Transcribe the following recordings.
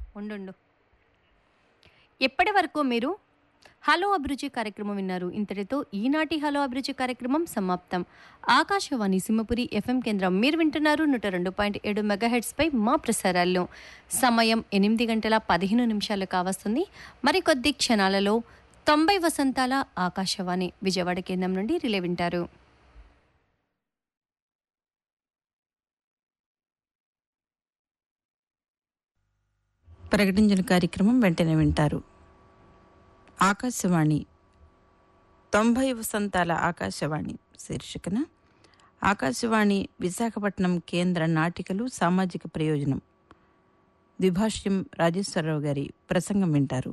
ఉండు ఎప్పటి వరకు మీరు హలో అభిరుచి కార్యక్రమం విన్నారు ఇంతటితో ఈనాటి హలో అభిరుచి కార్యక్రమం సమాప్తం ఆకాశవాణి సింహపురి ఎఫ్ఎం కేంద్రం మీరు వింటున్నారు నూట రెండు పాయింట్ ఏడు మెగాహెడ్స్పై మా ప్రసారాల్లో సమయం ఎనిమిది గంటల పదిహేను నిమిషాలు కావస్తుంది మరికొద్ది క్షణాలలో తొంభై వసంతాల ఆకాశవాణి విజయవాడ కేంద్రం నుండి రిలే వింటారు ప్రకటించిన కార్యక్రమం వెంటనే వింటారు ఆకాశవాణి తొంభై వసంతాల ఆకాశవాణి శీర్షికన ఆకాశవాణి విశాఖపట్నం కేంద్ర నాటికలు సామాజిక ప్రయోజనం ద్విభాష్యం రాజేశ్వరరావు గారి ప్రసంగం వింటారు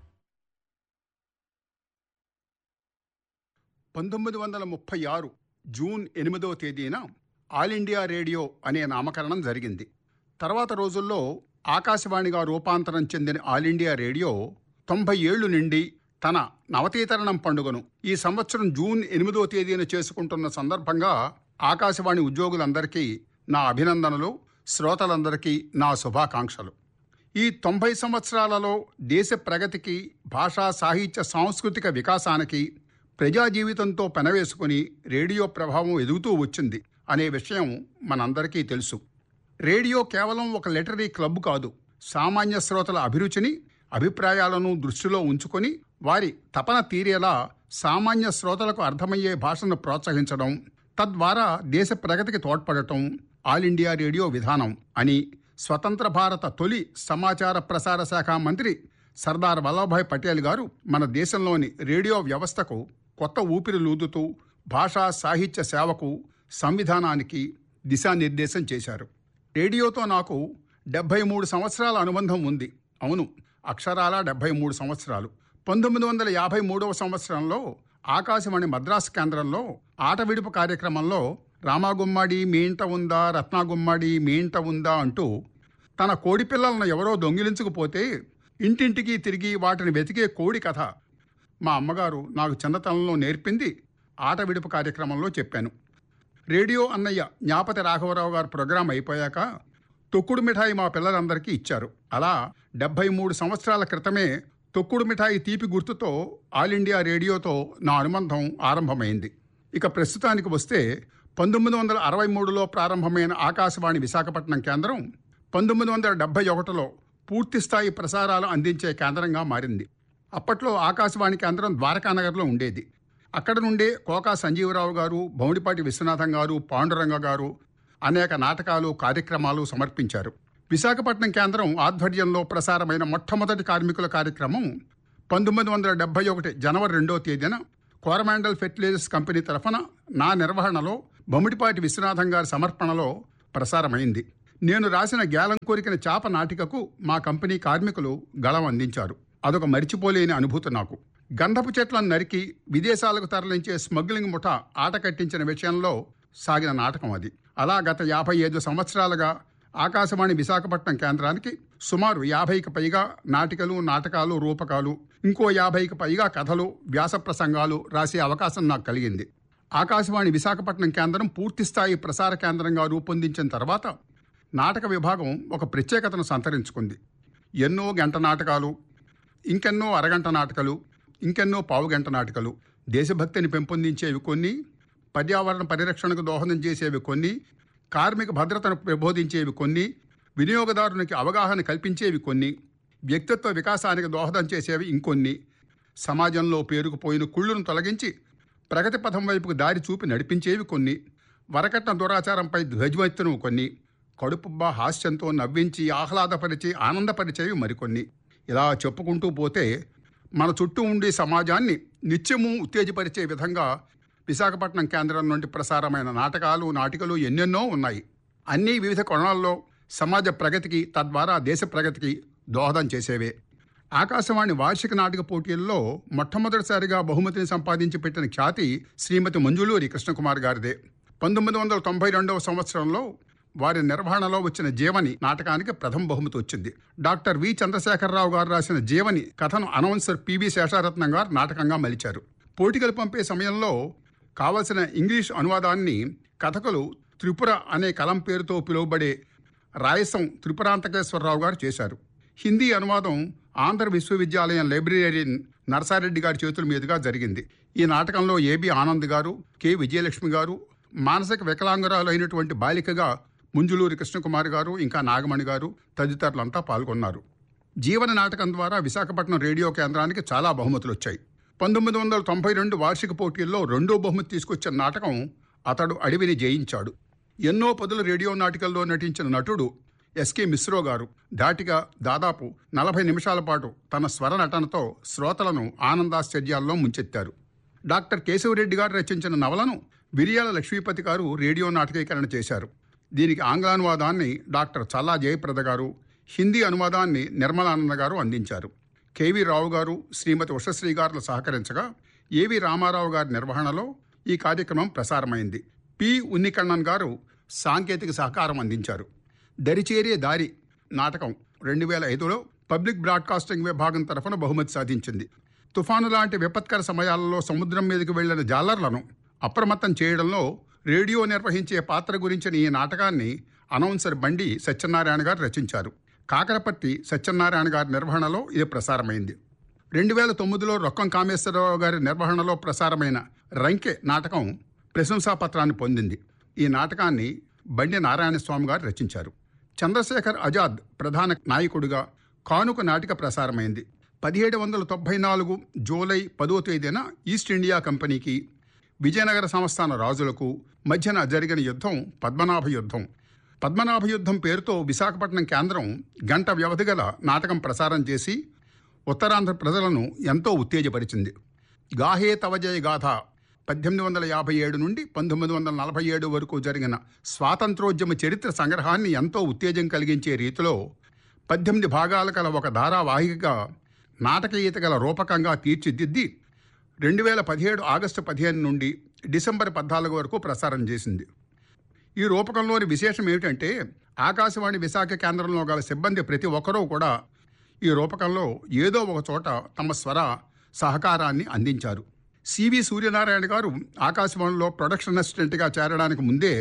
పంతొమ్మిది వందల ముప్పై ఆరు జూన్ ఎనిమిదవ తేదీన ఆల్ ఇండియా రేడియో అనే నామకరణం జరిగింది తర్వాత రోజుల్లో ఆకాశవాణిగా రూపాంతరం చెందిన ఆల్ ఇండియా రేడియో తొంభై ఏళ్లు నిండి తన నవతీకరణం పండుగను ఈ సంవత్సరం జూన్ ఎనిమిదవ తేదీన చేసుకుంటున్న సందర్భంగా ఆకాశవాణి ఉద్యోగులందరికీ నా అభినందనలు శ్రోతలందరికీ నా శుభాకాంక్షలు ఈ తొంభై సంవత్సరాలలో దేశ ప్రగతికి భాషా సాహిత్య సాంస్కృతిక వికాసానికి ప్రజా జీవితంతో పెనవేసుకుని రేడియో ప్రభావం ఎదుగుతూ వచ్చింది అనే విషయం మనందరికీ తెలుసు రేడియో కేవలం ఒక లెటరీ క్లబ్ కాదు సామాన్య శ్రోతల అభిరుచిని అభిప్రాయాలను దృష్టిలో ఉంచుకొని వారి తపన తీరేలా సామాన్య శ్రోతలకు అర్థమయ్యే భాషను ప్రోత్సహించడం తద్వారా దేశ ప్రగతికి తోడ్పడటం ఆల్ ఇండియా రేడియో విధానం అని స్వతంత్ర భారత తొలి సమాచార ప్రసార శాఖ మంత్రి సర్దార్ వల్లభాయ్ పటేల్ గారు మన దేశంలోని రేడియో వ్యవస్థకు కొత్త ఊపిరి లూదుతూ భాషా సాహిత్య సేవకు సంవిధానానికి దిశానిర్దేశం చేశారు రేడియోతో నాకు డెబ్బై మూడు సంవత్సరాల అనుబంధం ఉంది అవును అక్షరాల డెబ్బై మూడు సంవత్సరాలు పంతొమ్మిది వందల యాభై మూడవ సంవత్సరంలో ఆకాశవాణి మద్రాసు కేంద్రంలో ఆట విడుపు కార్యక్రమంలో రామాగుమ్మడి మీ ఇంట ఉందా రత్నాగుమ్మడి మీ ఇంట ఉందా అంటూ తన కోడి పిల్లలను ఎవరో దొంగిలించుకుపోతే ఇంటింటికి తిరిగి వాటిని వెతికే కోడి కథ మా అమ్మగారు నాకు చిన్నతనంలో నేర్పింది ఆట విడుపు కార్యక్రమంలో చెప్పాను రేడియో అన్నయ్య జ్ఞాపతి రాఘవరావు గారు ప్రోగ్రాం అయిపోయాక తొక్కుడు మిఠాయి మా పిల్లలందరికీ ఇచ్చారు అలా డెబ్బై మూడు సంవత్సరాల క్రితమే తొక్కుడు మిఠాయి తీపి గుర్తుతో ఆల్ ఇండియా రేడియోతో నా అనుబంధం ఆరంభమైంది ఇక ప్రస్తుతానికి వస్తే పంతొమ్మిది వందల అరవై మూడులో ప్రారంభమైన ఆకాశవాణి విశాఖపట్నం కేంద్రం పంతొమ్మిది వందల డెబ్బై ఒకటిలో పూర్తిస్థాయి ప్రసారాలు అందించే కేంద్రంగా మారింది అప్పట్లో ఆకాశవాణి కేంద్రం ద్వారకానగర్లో ఉండేది అక్కడ నుండే కోకా సంజీవరావు గారు బౌడిపాటి విశ్వనాథం గారు పాండురంగ గారు అనేక నాటకాలు కార్యక్రమాలు సమర్పించారు విశాఖపట్నం కేంద్రం ఆధ్వర్యంలో ప్రసారమైన మొట్టమొదటి కార్మికుల కార్యక్రమం పంతొమ్మిది వందల డెబ్బై ఒకటి జనవరి రెండో తేదీన కోరమాండల్ ఫెర్టిలైజర్స్ కంపెనీ తరఫున నా నిర్వహణలో బొమ్మిడిపాటి విశ్వనాథం గారి సమర్పణలో ప్రసారమైంది నేను రాసిన గేలం కోరికన చాప నాటికకు మా కంపెనీ కార్మికులు గళం అందించారు అదొక మరిచిపోలేని అనుభూతి నాకు గంధపు చెట్లను నరికి విదేశాలకు తరలించే స్మగ్లింగ్ ముఠా ఆట కట్టించిన విషయంలో సాగిన నాటకం అది అలా గత యాభై ఐదు సంవత్సరాలుగా ఆకాశవాణి విశాఖపట్నం కేంద్రానికి సుమారు యాభైకి పైగా నాటికలు నాటకాలు రూపకాలు ఇంకో యాభైకి పైగా కథలు వ్యాస ప్రసంగాలు రాసే అవకాశం నాకు కలిగింది ఆకాశవాణి విశాఖపట్నం కేంద్రం పూర్తిస్థాయి ప్రసార కేంద్రంగా రూపొందించిన తర్వాత నాటక విభాగం ఒక ప్రత్యేకతను సంతరించుకుంది ఎన్నో గంట నాటకాలు ఇంకెన్నో అరగంట నాటకాలు ఇంకెన్నో పావుగంట నాటకాలు దేశభక్తిని పెంపొందించేవి కొన్ని పర్యావరణ పరిరక్షణకు దోహదం చేసేవి కొన్ని కార్మిక భద్రతను ప్రబోధించేవి కొన్ని వినియోగదారునికి అవగాహన కల్పించేవి కొన్ని వ్యక్తిత్వ వికాసానికి దోహదం చేసేవి ఇంకొన్ని సమాజంలో పేరుకుపోయిన కుళ్ళును తొలగించి ప్రగతి పథం వైపుకు దారి చూపి నడిపించేవి కొన్ని వరకట్న దురాచారంపై ధ్వజమెత్తును కొన్ని కడుపుబ్బా హాస్యంతో నవ్వించి ఆహ్లాదపరిచి ఆనందపరిచేవి మరికొన్ని ఇలా చెప్పుకుంటూ పోతే మన చుట్టూ ఉండే సమాజాన్ని నిత్యము ఉత్తేజపరిచే విధంగా విశాఖపట్నం కేంద్రం నుండి ప్రసారమైన నాటకాలు నాటికలు ఎన్నెన్నో ఉన్నాయి అన్నీ వివిధ కోణాల్లో సమాజ ప్రగతికి తద్వారా దేశ ప్రగతికి దోహదం చేసేవే ఆకాశవాణి వార్షిక నాటక పోటీల్లో మొట్టమొదటిసారిగా బహుమతిని సంపాదించి పెట్టిన ఖ్యాతి శ్రీమతి మంజులూరి కృష్ణకుమార్ గారిదే పంతొమ్మిది వందల తొంభై రెండవ సంవత్సరంలో వారి నిర్వహణలో వచ్చిన జీవని నాటకానికి ప్రథమ బహుమతి వచ్చింది డాక్టర్ వి చంద్రశేఖరరావు గారు రాసిన జీవని కథను అనౌన్సర్ పివి శేషారత్నం గారు నాటకంగా మలిచారు పోటీకలు పంపే సమయంలో కావలసిన ఇంగ్లీష్ అనువాదాన్ని కథకులు త్రిపుర అనే కలం పేరుతో పిలువబడే రాయసం త్రిపురాంతకేశ్వరరావు గారు చేశారు హిందీ అనువాదం ఆంధ్ర విశ్వవిద్యాలయం లైబ్రరీన్ నరసారెడ్డి గారి చేతుల మీదుగా జరిగింది ఈ నాటకంలో ఏబి ఆనంద్ గారు కె విజయలక్ష్మి గారు మానసిక వికలాంగురాలు అయినటువంటి బాలికగా ముంజులూరి కృష్ణకుమార్ గారు ఇంకా నాగమణి గారు తదితరులంతా పాల్గొన్నారు జీవన నాటకం ద్వారా విశాఖపట్నం రేడియో కేంద్రానికి చాలా బహుమతులు వచ్చాయి పంతొమ్మిది వందల తొంభై రెండు వార్షిక పోటీల్లో రెండో బహుమతి తీసుకొచ్చిన నాటకం అతడు అడవిని జయించాడు ఎన్నో పదుల రేడియో నాటికల్లో నటించిన నటుడు ఎస్కే మిశ్రో గారు ధాటిగా దాదాపు నలభై నిమిషాల పాటు తన స్వర నటనతో శ్రోతలను ఆనందాశ్చర్యాల్లో ముంచెత్తారు డాక్టర్ కేశవరెడ్డి గారు రచించిన నవలను విరియాల లక్ష్మీపతి గారు రేడియో నాటకీకరణ చేశారు దీనికి ఆంగ్లానువాదాన్ని డాక్టర్ చల్లా జయప్రద గారు హిందీ అనువాదాన్ని నిర్మలానంద గారు అందించారు కేవీ రావు గారు శ్రీమతి ఉషశ్రీ గారులు సహకరించగా ఏవి రామారావు గారి నిర్వహణలో ఈ కార్యక్రమం ప్రసారమైంది పి ఉన్నికണ്ണన్ గారు సాంకేతిక సహకారం అందించారు దరిచేరే దారి నాటకం రెండు వేల ఐదులో పబ్లిక్ బ్రాడ్కాస్టింగ్ విభాగం తరఫున బహుమతి సాధించింది తుఫాను లాంటి విపత్కర సమయాలలో సముద్రం మీదకి వెళ్లిన జాలర్లను అప్రమత్తం చేయడంలో రేడియో నిర్వహించే పాత్ర గురించిన ఈ నాటకాన్ని అనౌన్సర్ బండి సత్యనారాయణ గారు రచించారు కాకరపర్తి సత్యనారాయణ గారి నిర్వహణలో ఇది ప్రసారమైంది రెండు వేల తొమ్మిదిలో రొక్కం కామేశ్వరరావు గారి నిర్వహణలో ప్రసారమైన రంకె నాటకం ప్రశంసాపత్రాన్ని పొందింది ఈ నాటకాన్ని బండి నారాయణ స్వామి గారు రచించారు చంద్రశేఖర్ ఆజాద్ ప్రధాన నాయకుడిగా కానుక నాటిక ప్రసారమైంది పదిహేడు వందల తొంభై నాలుగు జూలై పదో తేదీన ఈస్ట్ ఇండియా కంపెనీకి విజయనగర సంస్థాన రాజులకు మధ్యన జరిగిన యుద్ధం పద్మనాభ యుద్ధం పద్మనాభ యుద్ధం పేరుతో విశాఖపట్నం కేంద్రం గంట వ్యవధి గల నాటకం ప్రసారం చేసి ఉత్తరాంధ్ర ప్రజలను ఎంతో ఉత్తేజపరిచింది గాహే తవజయ గాథ పద్దెనిమిది వందల యాభై ఏడు నుండి పంతొమ్మిది వందల నలభై ఏడు వరకు జరిగిన స్వాతంత్రోద్యమ చరిత్ర సంగ్రహాన్ని ఎంతో ఉత్తేజం కలిగించే రీతిలో పద్దెనిమిది భాగాల గల ఒక ధారావాహికగా నాటకీయత గల రూపకంగా తీర్చిదిద్ది రెండు వేల పదిహేడు ఆగస్టు పదిహేను నుండి డిసెంబర్ పద్నాలుగు వరకు ప్రసారం చేసింది ఈ రూపకంలోని విశేషం ఏమిటంటే ఆకాశవాణి విశాఖ కేంద్రంలో గల సిబ్బంది ప్రతి ఒక్కరూ కూడా ఈ రూపకంలో ఏదో ఒక చోట తమ స్వర సహకారాన్ని అందించారు సివి సూర్యనారాయణ గారు ఆకాశవాణిలో ప్రొడక్షన్ అసిస్టెంట్గా చేరడానికి ముందే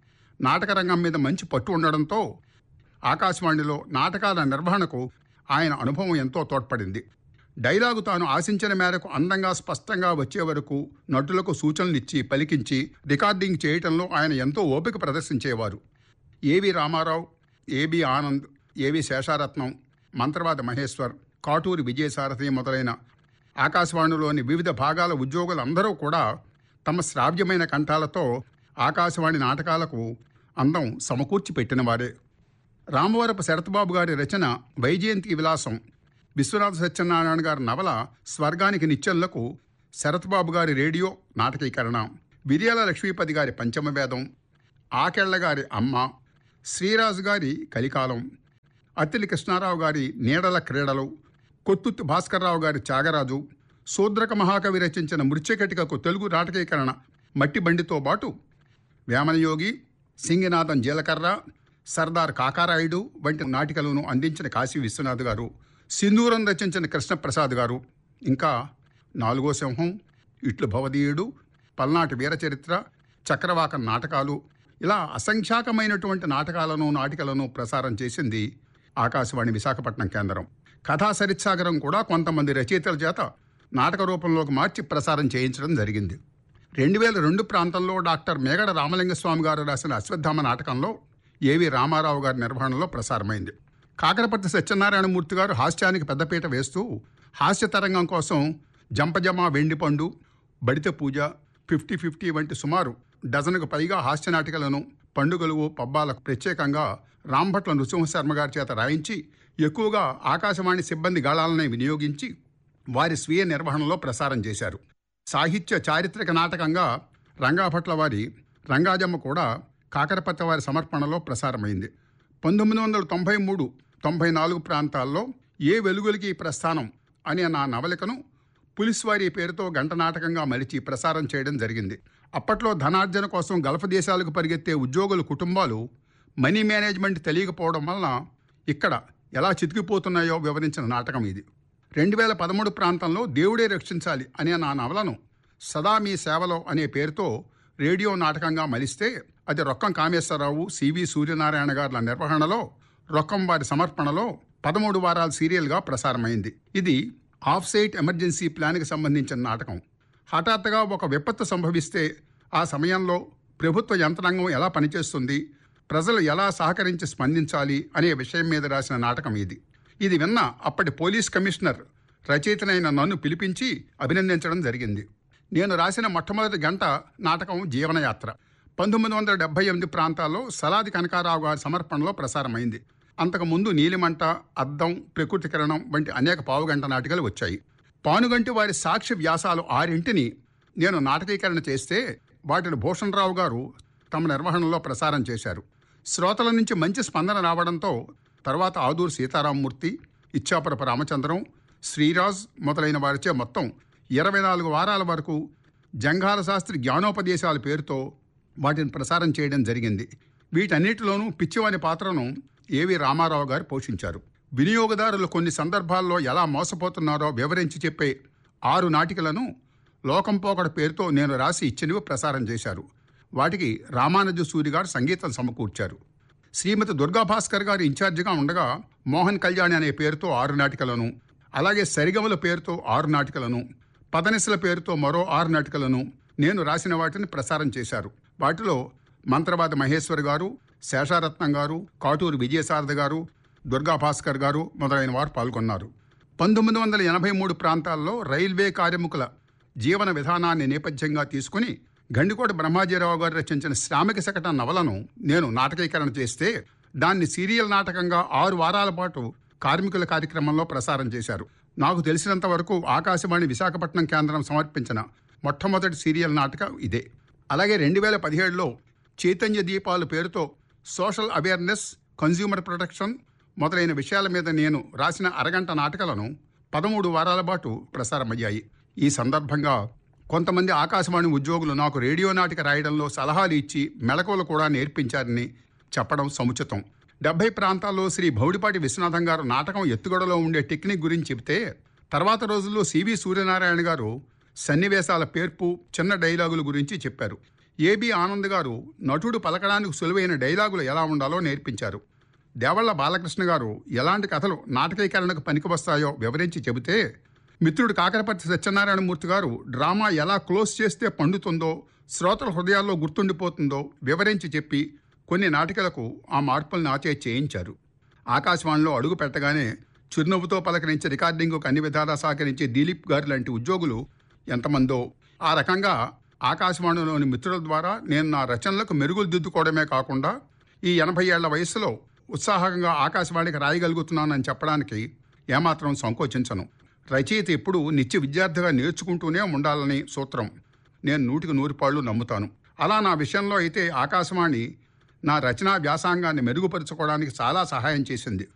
నాటక రంగం మీద మంచి పట్టు ఉండడంతో ఆకాశవాణిలో నాటకాల నిర్వహణకు ఆయన అనుభవం ఎంతో తోడ్పడింది డైలాగు తాను ఆశించిన మేరకు అందంగా స్పష్టంగా వచ్చే వరకు నటులకు సూచనలు ఇచ్చి పలికించి రికార్డింగ్ చేయటంలో ఆయన ఎంతో ఓపిక ప్రదర్శించేవారు ఏవి రామారావు ఏబి ఆనంద్ ఏవి శేషారత్నం మంత్రవాద మహేశ్వర్ కాటూరి విజయసారథి మొదలైన ఆకాశవాణిలోని వివిధ భాగాల ఉద్యోగులందరూ కూడా తమ శ్రావ్యమైన కంఠాలతో ఆకాశవాణి నాటకాలకు అందం సమకూర్చి పెట్టిన వారే రామవరపు శరత్బాబు గారి రచన వైజయంతి విలాసం విశ్వనాథ సత్యనారాయణ గారి నవల స్వర్గానికి నిత్యంలకు శరత్బాబు గారి రేడియో నాటకీకరణ విరియాల లక్ష్మీపతి గారి పంచమవేదం ఆకెళ్ల గారి అమ్మ శ్రీరాజు గారి కలికాలం అత్తిలి కృష్ణారావు గారి నీడల క్రీడలు కొత్తుత్తి భాస్కర్రావు గారి త్యాగరాజు శూద్రక మహాకవి రచించిన మృత్యకటికకు తెలుగు నాటకీకరణ మట్టి బండితో పాటు వేమనయోగి సింగినాథం జీలకర్ర సర్దార్ కాకారాయుడు వంటి నాటికలను అందించిన కాశీ విశ్వనాథ్ గారు సింధూరం రచించిన కృష్ణప్రసాద్ గారు ఇంకా నాలుగో సింహం ఇట్లు భవదీయుడు పల్నాటి వీరచరిత్ర చక్రవాక నాటకాలు ఇలా అసంఖ్యాకమైనటువంటి నాటకాలను నాటికలను ప్రసారం చేసింది ఆకాశవాణి విశాఖపట్నం కేంద్రం కథా సరిత్సాగరం కూడా కొంతమంది రచయితల చేత నాటక రూపంలోకి మార్చి ప్రసారం చేయించడం జరిగింది రెండు వేల రెండు ప్రాంతంలో డాక్టర్ మేగడ రామలింగస్వామి గారు రాసిన అశ్వత్థామ నాటకంలో ఏవి రామారావు గారి నిర్వహణలో ప్రసారమైంది కాకరపర్తి సత్యనారాయణమూర్తి గారు హాస్యానికి పెద్దపీట వేస్తూ హాస్య తరంగం కోసం జంపజమ వెండిపండు బడిత పూజ ఫిఫ్టీ ఫిఫ్టీ వంటి సుమారు డజనుకు పైగా హాస్య నాటికలను పండుగలు పబ్బాలకు ప్రత్యేకంగా రాంభట్ల నృసింహశర్మ గారి చేత రాయించి ఎక్కువగా ఆకాశవాణి సిబ్బంది గాళాలనే వినియోగించి వారి స్వీయ నిర్వహణలో ప్రసారం చేశారు సాహిత్య చారిత్రక నాటకంగా రంగాభట్ల వారి రంగాజమ్మ కూడా కాకరపత్ర వారి సమర్పణలో ప్రసారమైంది పంతొమ్మిది వందల తొంభై మూడు తొంభై నాలుగు ప్రాంతాల్లో ఏ వెలుగులకి ప్రస్థానం అనే నా నవలికను పులిస్వారి పేరుతో గంట నాటకంగా మలిచి ప్రసారం చేయడం జరిగింది అప్పట్లో ధనార్జన కోసం గల్ఫ్ దేశాలకు పరిగెత్తే ఉద్యోగుల కుటుంబాలు మనీ మేనేజ్మెంట్ తెలియకపోవడం వలన ఇక్కడ ఎలా చితికిపోతున్నాయో వివరించిన నాటకం ఇది రెండు వేల పదమూడు ప్రాంతంలో దేవుడే రక్షించాలి అనే నా నవలను సదా మీ సేవలో అనే పేరుతో రేడియో నాటకంగా మలిస్తే అది రొక్కం కామేశ్వరరావు సివి సూర్యనారాయణ గారుల నిర్వహణలో రొక్కం వారి సమర్పణలో పదమూడు వారాల సీరియల్గా ప్రసారమైంది ఇది ఆఫ్ సైట్ ఎమర్జెన్సీ ప్లాన్కి సంబంధించిన నాటకం హఠాత్తుగా ఒక విపత్తు సంభవిస్తే ఆ సమయంలో ప్రభుత్వ యంత్రాంగం ఎలా పనిచేస్తుంది ప్రజలు ఎలా సహకరించి స్పందించాలి అనే విషయం మీద రాసిన నాటకం ఇది ఇది విన్న అప్పటి పోలీస్ కమిషనర్ రచయితనైన నన్ను పిలిపించి అభినందించడం జరిగింది నేను రాసిన మొట్టమొదటి గంట నాటకం జీవనయాత్ర పంతొమ్మిది వందల డెబ్బై ఎనిమిది ప్రాంతాల్లో సలాది కనకారావు గారి సమర్పణలో ప్రసారమైంది అంతకుముందు నీలిమంట అద్దం ప్రకృతి కిరణం వంటి అనేక పావుగంట నాటికలు వచ్చాయి పానుగంటి వారి సాక్షి వ్యాసాలు ఆరింటిని నేను నాటకీకరణ చేస్తే వాటిని భూషణరావు గారు తమ నిర్వహణలో ప్రసారం చేశారు శ్రోతల నుంచి మంచి స్పందన రావడంతో తర్వాత ఆదూరు సీతారామమూర్తి ఇచ్చాపురపు రామచంద్రం శ్రీరాజ్ మొదలైన వారిచే మొత్తం ఇరవై నాలుగు వారాల వరకు జంఘాల శాస్త్రి జ్ఞానోపదేశాల పేరుతో వాటిని ప్రసారం చేయడం జరిగింది వీటన్నిటిలోనూ పిచ్చివాని పాత్రను ఏవి రామారావు గారు పోషించారు వినియోగదారులు కొన్ని సందర్భాల్లో ఎలా మోసపోతున్నారో వివరించి చెప్పే ఆరు నాటికలను లోకం పోకడ పేరుతో నేను రాసి ఇచ్చినవి ప్రసారం చేశారు వాటికి రామానుజ సూరి గారు సంగీతం సమకూర్చారు శ్రీమతి దుర్గా భాస్కర్ గారు ఇన్ఛార్జిగా ఉండగా మోహన్ కళ్యాణి అనే పేరుతో ఆరు నాటికలను అలాగే సరిగమల పేరుతో ఆరు నాటికలను పదనిసల పేరుతో మరో ఆరు నాటికలను నేను రాసిన వాటిని ప్రసారం చేశారు వాటిలో మంత్రవాద మహేశ్వర్ గారు శేషారత్నం గారు కాటూరు విజయసారథ గారు దుర్గా భాస్కర్ గారు మొదలైన వారు పాల్గొన్నారు పంతొమ్మిది వందల ఎనభై మూడు ప్రాంతాల్లో రైల్వే కార్మికుల జీవన విధానాన్ని నేపథ్యంగా తీసుకుని గండికోట బ్రహ్మాజీరావు గారు రచించిన శ్రామిక శకట నవలను నేను నాటకీకరణ చేస్తే దాన్ని సీరియల్ నాటకంగా ఆరు వారాల పాటు కార్మికుల కార్యక్రమంలో ప్రసారం చేశారు నాకు తెలిసినంత వరకు ఆకాశవాణి విశాఖపట్నం కేంద్రం సమర్పించిన మొట్టమొదటి సీరియల్ నాటకం ఇదే అలాగే రెండు వేల పదిహేడులో చైతన్య దీపాలు పేరుతో సోషల్ అవేర్నెస్ కన్జ్యూమర్ ప్రొటెక్షన్ మొదలైన విషయాల మీద నేను రాసిన అరగంట నాటకాలను పదమూడు వారాల పాటు ప్రసారమయ్యాయి ఈ సందర్భంగా కొంతమంది ఆకాశవాణి ఉద్యోగులు నాకు రేడియో నాటిక రాయడంలో సలహాలు ఇచ్చి మెళకువలు కూడా నేర్పించారని చెప్పడం సముచితం డెబ్బై ప్రాంతాల్లో శ్రీ భౌడిపాటి విశ్వనాథం గారు నాటకం ఎత్తుగడలో ఉండే టెక్నిక్ గురించి చెబితే తర్వాత రోజుల్లో సివి సూర్యనారాయణ గారు సన్నివేశాల పేర్పు చిన్న డైలాగుల గురించి చెప్పారు ఏబి ఆనంద్ గారు నటుడు పలకడానికి సులువైన డైలాగులు ఎలా ఉండాలో నేర్పించారు దేవళ్ళ బాలకృష్ణ గారు ఎలాంటి కథలు నాటకీకరణకు పనికి వస్తాయో వివరించి చెబితే మిత్రుడు కాకరపర్తి సత్యనారాయణమూర్తి గారు డ్రామా ఎలా క్లోజ్ చేస్తే పండుతుందో శ్రోతల హృదయాల్లో గుర్తుండిపోతుందో వివరించి చెప్పి కొన్ని నాటికలకు ఆ మార్పులను ఆచే చేయించారు ఆకాశవాణిలో అడుగు పెట్టగానే చిరునవ్వుతో పలకరించి రికార్డింగ్కు అన్ని విధాలా సహకరించే దిలీప్ గారు లాంటి ఉద్యోగులు ఎంతమందో ఆ రకంగా ఆకాశవాణిలోని మిత్రుల ద్వారా నేను నా రచనలకు మెరుగులు దిద్దుకోవడమే కాకుండా ఈ ఎనభై ఏళ్ల వయసులో ఉత్సాహంగా ఆకాశవాణికి రాయగలుగుతున్నానని చెప్పడానికి ఏమాత్రం సంకోచించను రచయిత ఎప్పుడూ నిత్య విద్యార్థిగా నేర్చుకుంటూనే ఉండాలని సూత్రం నేను నూటికి నూరు పాళ్ళు నమ్ముతాను అలా నా విషయంలో అయితే ఆకాశవాణి నా రచనా వ్యాసాంగాన్ని మెరుగుపరుచుకోవడానికి చాలా సహాయం చేసింది